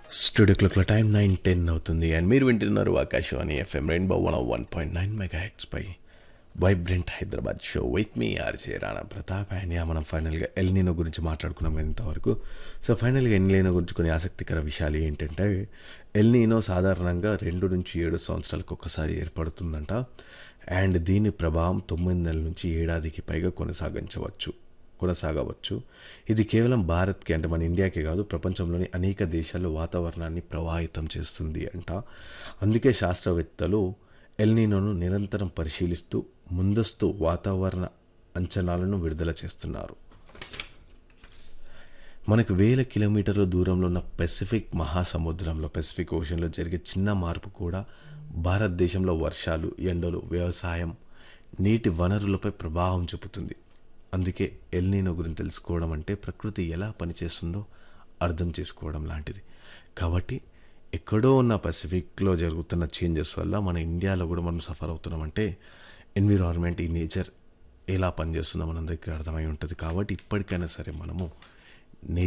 studio క్లాక్ల time nine ten అవుతుంది and మీరు వింటున్నారు Akashvani FM rainbow one one point nine megahertz పై వైబ్రెంట్ హైదరాబాద్ షో విత్ మీ RJ Rana Pratap and yeah మనం ఫైనల్గా ఎల్నీనో గురించి మాట్లాడుకున్నాం ఇంతవరకు సో ఫైనల్గా ఎల్నీనో గురించి కొన్ని ఆసక్తికర విషయాలు ఏంటంటే ఎల్నీనో సాధారణంగా రెండు నుంచి ఏడు సంవత్సరాలకు ఒక్కసారి ఏర్పడుతుందంట అండ్ దీని ప్రభావం తొమ్మిది నెలల నుంచి ఏడాదికి పైగా కొనసాగించవచ్చు కొనసాగవచ్చు ఇది కేవలం భారత్కి అంటే మన ఇండియాకే కాదు ప్రపంచంలోని అనేక దేశాల్లో వాతావరణాన్ని ప్రభావితం చేస్తుంది అంట అందుకే శాస్త్రవేత్తలు ఎల్నీనోను నిరంతరం పరిశీలిస్తూ ముందస్తు వాతావరణ అంచనాలను విడుదల చేస్తున్నారు మనకు వేల కిలోమీటర్ల దూరంలో ఉన్న పెసిఫిక్ మహాసముద్రంలో పెసిఫిక్ ఓషన్లో జరిగే చిన్న మార్పు కూడా భారతదేశంలో వర్షాలు ఎండలు వ్యవసాయం నీటి వనరులపై ప్రభావం చూపుతుంది అందుకే ఎల్నీనో గురించి తెలుసుకోవడం అంటే ప్రకృతి ఎలా పనిచేస్తుందో అర్థం చేసుకోవడం లాంటిది కాబట్టి ఎక్కడో ఉన్న పసిఫిక్లో జరుగుతున్న చేంజెస్ వల్ల మన ఇండియాలో కూడా మనం సఫర్ అవుతున్నామంటే ఎన్విరాన్మెంట్ ఈ నేచర్ ఎలా పనిచేస్తుందో మనందరికీ అర్థమై ఉంటుంది కాబట్టి ఇప్పటికైనా సరే మనము